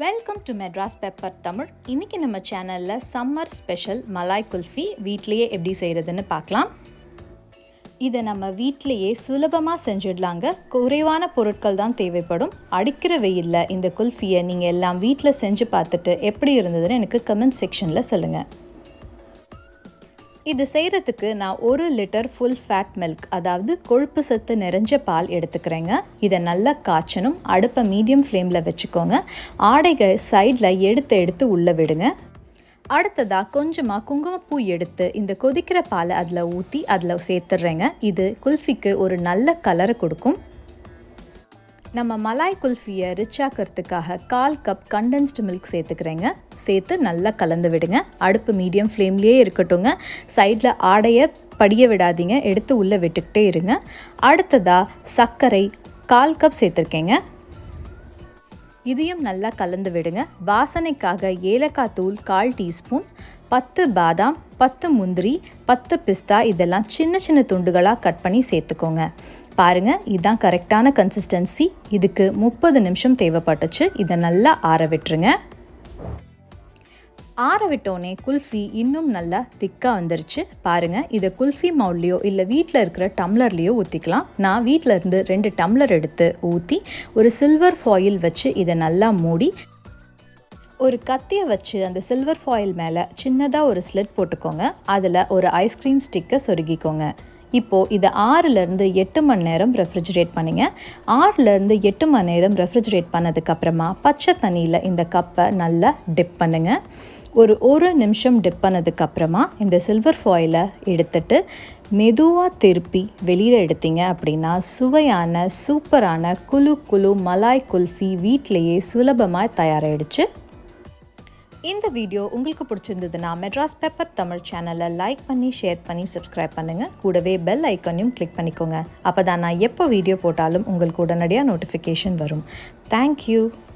welcome to Madras pepper Tamil இன்றைக்கி நம்ம சேனலில் சம்மர் ஸ்பெஷல் மலாய் குல்ஃபி வீட்லேயே எப்படி செய்கிறதுன்னு பார்க்கலாம் இதை நம்ம வீட்டிலையே சுலபமாக செஞ்சிடலாங்க குறைவான பொருட்கள் தான் தேவைப்படும் அடிக்கிற வெயிலில் இந்த குல்ஃபியை நீங்கள் எல்லாம் வீட்டில் செஞ்சு பார்த்துட்டு எப்படி இருந்ததுன்னு எனக்கு கமெண்ட் செக்ஷனில் சொல்லுங்கள் இது செய்கிறதுக்கு நான் ஒரு லிட்டர் ஃபுல் ஃபேட் மில்க் அதாவது கொழுப்பு சத்து நிறைஞ்ச பால் எடுத்துக்கிறேங்க இதை நல்லா காய்ச்சணும் அடுப்பை மீடியம் ஃப்ளேமில் வச்சுக்கோங்க ஆடைகள் சைடில் எடுத்து எடுத்து உள்ளே விடுங்க அடுத்ததாக கொஞ்சமாக குங்குமப்பூ எடுத்து இந்த கொதிக்கிற பாலை அதில் ஊற்றி அதில் சேர்த்துட்றேங்க இது குல்ஃபிக்கு ஒரு நல்ல கலரை கொடுக்கும் நம்ம மலாய் குல்ஃபியை ரிச் ஆக்கிறதுக்காக கால் கப் கண்டென்ஸ்டு மில்க் சேர்த்துக்கிறேங்க சேர்த்து நல்லா கலந்து விடுங்க அடுப்பு மீடியம் ஃப்ளேம்லேயே இருக்கட்டுங்க சைடில் ஆடையை படிய விடாதீங்க எடுத்து உள்ளே விட்டுக்கிட்டே இருங்க அடுத்ததாக சர்க்கரை கால் கப் சேர்த்துருக்கேங்க இதையும் நல்லா கலந்து விடுங்க வாசனைக்காக ஏலக்காய் தூள் கால் டீஸ்பூன் பத்து பாதாம் பத்து முந்திரி பத்து பிஸ்தா இதெல்லாம் சின்ன சின்ன துண்டுகளாக கட் பண்ணி சேர்த்துக்கோங்க பாருங்கள் இதுதான் கரெக்டான கன்சிஸ்டன்சி இதுக்கு முப்பது நிமிஷம் தேவைப்பட்டுச்சு இதை நல்லா ஆற விட்டுருங்க ஆற விட்டோடனே குல்ஃபி இன்னும் நல்லா திக்காக வந்துருச்சு பாருங்கள் இதை குல்ஃபி மவுல்லையோ இல்லை வீட்டில் இருக்கிற டம்ளர்லேயோ ஊற்றிக்கலாம் நான் வீட்டில் இருந்து ரெண்டு டம்ளர் எடுத்து ஊற்றி ஒரு சில்வர் ஃபாயில் வச்சு இதை நல்லா மூடி ஒரு கத்தியை வச்சு அந்த சில்வர் ஃபாயில் மேலே சின்னதாக ஒரு ஸ்லிட் போட்டுக்கோங்க அதில் ஒரு ஐஸ்கிரீம் ஸ்டிக்கை சொருகிக்கோங்க இப்போது இதை ஆறுலேருந்து எட்டு மணி நேரம் ரெஃப்ரிஜரேட் பண்ணிங்க ஆறுலேருந்து எட்டு மணி நேரம் ரெஃப்ரிஜரேட் பண்ணதுக்கப்புறமா பச்சை தண்ணியில் இந்த கப்பை நல்லா டிப் பண்ணுங்கள் ஒரு ஒரு நிமிஷம் டிப் பண்ணதுக்கப்புறமா இந்த சில்வர் ஃபாயிலை எடுத்துட்டு மெதுவாக திருப்பி வெளியில் எடுத்தீங்க அப்படின்னா சுவையான சூப்பரான குலு குலு மலாய் குல்ஃபி வீட்டிலையே சுலபமாக தயாராகிடுச்சு இந்த வீடியோ உங்களுக்கு பிடிச்சிருந்ததுன்னா மெட்ராஸ் பெப்பர் தமிழ் சேனலை லைக் பண்ணி ஷேர் பண்ணி சப்ஸ்கிரைப் பண்ணுங்கள் கூடவே பெல் ஐக்கனையும் கிளிக் பண்ணிக்கோங்க அப்போ தான் நான் எப்போ வீடியோ போட்டாலும் உங்களுக்கு உடனடியாக நோட்டிஃபிகேஷன் வரும் தேங்க்யூ